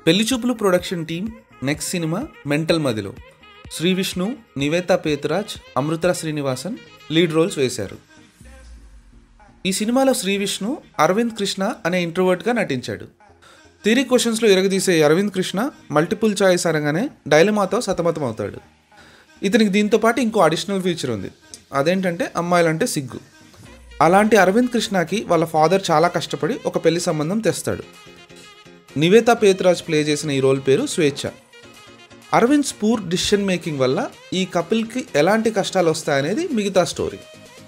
పెళ్లి Choopulu production team next cinema mental Madhilo Sree Vishnu Nivetha Pethuraj Amrutha Srinivasan lead roles వేశారు ఈ సినిమాలో శ్రీ విష్ణు అరవింద్ కృష్ణ అనే ఇంట్రోవర్ట్గా నటించాడు థిరీ క్వశ్చన్స్లో ఎరగదీసే అరవింద్ కృష్ణ మల్టిపుల్ చాయిస్ అనగానే డైలమాతో సతమతం అవుతాడు ఇతనికి దీంతో పాటు ఇంకో అడిషనల్ ఫీచర్ ఉంది అదేంటంటే అమ్మాయిలంటే సిగ్గు అలాంటి అరవింద్ కృష్ణకి వాళ్ళ ఫాదర్ చాలా కష్టపడి ఒక పెళ్లి సంబంధం తెస్తాడు నివేతా పేతురాజ్ ప్లే చేసిన ఈ రోల్ పేరు స్వేచ్ఛ అరవింద్ స్పూర్ డిసిషన్ మేకింగ్ వల్ల ఈ కపిల్కి ఎలాంటి కష్టాలు వస్తాయనేది మిగతా స్టోరీ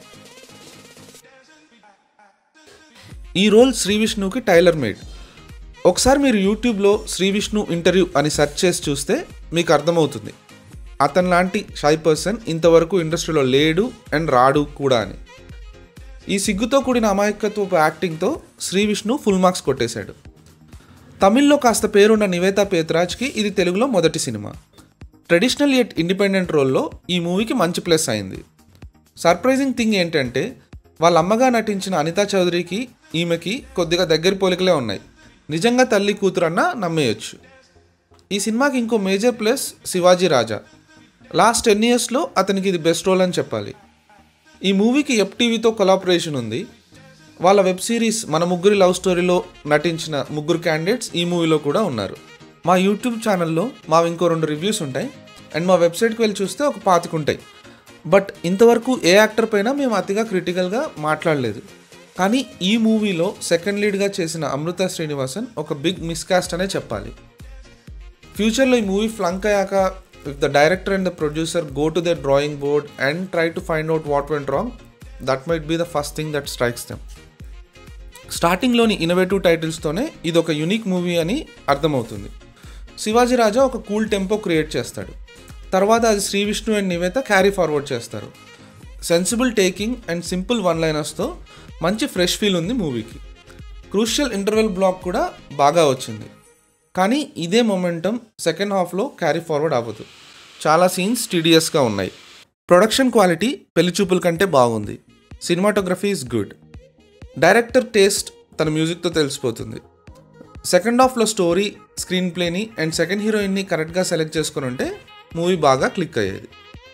ఈ రోల్ శ్రీ విష్ణుకి టైలర్ మేడ్ ఒకసారి మీరు యూట్యూబ్లో శ్రీ విష్ణు ఇంటర్వ్యూ అని సెర్చ్ చేసి చూస్తే మీకు అర్థమవుతుంది అతని లాంటి షై పర్సన్ ఇంతవరకు ఇండస్ట్రీలో లేడు అండ్ రాడు కూడా అని ఈ సిగ్గుతో కూడిన అమాయకత్వపు యాక్టింగ్తో శ్రీ విష్ణు ఫుల్ మార్క్స్ కొట్టేశాడు తమిళ్లో కాస్త పేరున్న నివేతా పేతరాజ్కి ఇది తెలుగులో మొదటి సినిమా ట్రెడిషనల్ యట్ ఇండిపెండెంట్ రోల్లో ఈ మూవీకి మంచి ప్లస్ అయింది సర్ప్రైజింగ్ థింగ్ ఏంటంటే వాళ్ళ అమ్మగా నటించిన అనితా చౌదరికి ఈమెకి కొద్దిగా దగ్గర పోలికలే ఉన్నాయి నిజంగా తల్లి కూతురన్నా నమ్మేయచ్చు ఈ సినిమాకి ఇంకో major plus Sivaji Raja last ten ఇయర్స్లో అతనికి ఇది బెస్ట్ రోల్ అని చెప్పాలి ఈ మూవీకి ఎఫ్టీవీతో కొలాబరేషన్ ఉంది వాళ్ళ వెబ్ సిరీస్ మన ముగ్గురి లవ్ స్టోరీలో నటించిన ముగ్గురు క్యాండిడేట్స్ ఈ మూవీలో కూడా ఉన్నారు మా యూట్యూబ్ ఛానల్లో మా ఇంకో రెండు రివ్యూస్ ఉంటాయి అండ్ మా వెబ్సైట్కి వెళ్ళి చూస్తే ఒక పాతిక ఉంటాయి బట్ ఇంతవరకు ఏ యాక్టర్ పైన మేము అతిగా క్రిటికల్గా మాట్లాడలేదు కానీ ఈ మూవీలో సెకండ్ లీడ్గా చేసిన అమృత శ్రీనివాసన్ ఒక బిగ్ మిస్కాస్ట్ అనే చెప్పాలి ఫ్యూచర్లో ఈ మూవీ ఫ్లంక్ అయ్యాక if the director and the producer go to the drawing board and try to find out what went wrong that might be the first thing that strikes them స్టార్టింగ్లోని innovative టైటిల్స్తోనే ఇది ఒక unique movie అని అర్థమవుతుంది శివాజీ రాజా ఒక cool tempo create చేస్తాడు తర్వాత అది Sree Vishnu and Nivetha carry forward చేస్తారు sensible taking and simple one లైనర్స్తో మంచి ఫ్రెష్ ఫీల్ ఉంది మూవీకి క్రూషియల్ ఇంటర్వెల్ బ్లాక్ కూడా బాగా వచ్చింది కానీ ఇదే మొమెంటం సెకండ్ హాఫ్లో క్యారీ ఫార్వర్డ్ అవ్వదు చాలా సీన్స్ టీడీఎస్గా ఉన్నాయి ప్రొడక్షన్ క్వాలిటీ పెళ్లి చూపుల కంటే బాగుంది cinematography is good director taste తన మ్యూజిక్తో తెలిసిపోతుంది సెకండ్ హాఫ్లో స్టోరీ స్క్రీన్ ప్లేని అండ్ సెకండ్ హీరోయిన్ని కరెక్ట్గా సెలెక్ట్ చేసుకుని ఉంటే మూవీ బాగా క్లిక్ అయ్యేది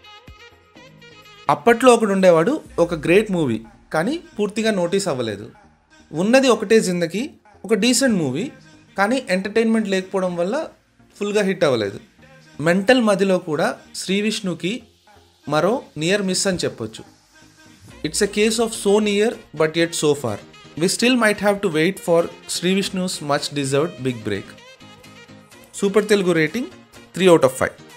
అప్పట్లో ఒకడు ఉండేవాడు ఒక గ్రేట్ మూవీ కానీ పూర్తిగా నోటీస్ అవ్వలేదు ఉన్నది ఒకటే జిందకి ఒక డీసెంట్ మూవీ కానీ ఎంటర్టైన్మెంట్ లేకపోవడం వల్ల ఫుల్గా హిట్ అవ్వలేదు మెంటల్ మదిలో కూడా శ్రీ విష్ణుకి మరో నియర్ మిస్ అని చెప్పొచ్చు it's a case of so near but yet so far we still might have to wait for Sree Vishnu's much deserved big break super Telugu rating three out of five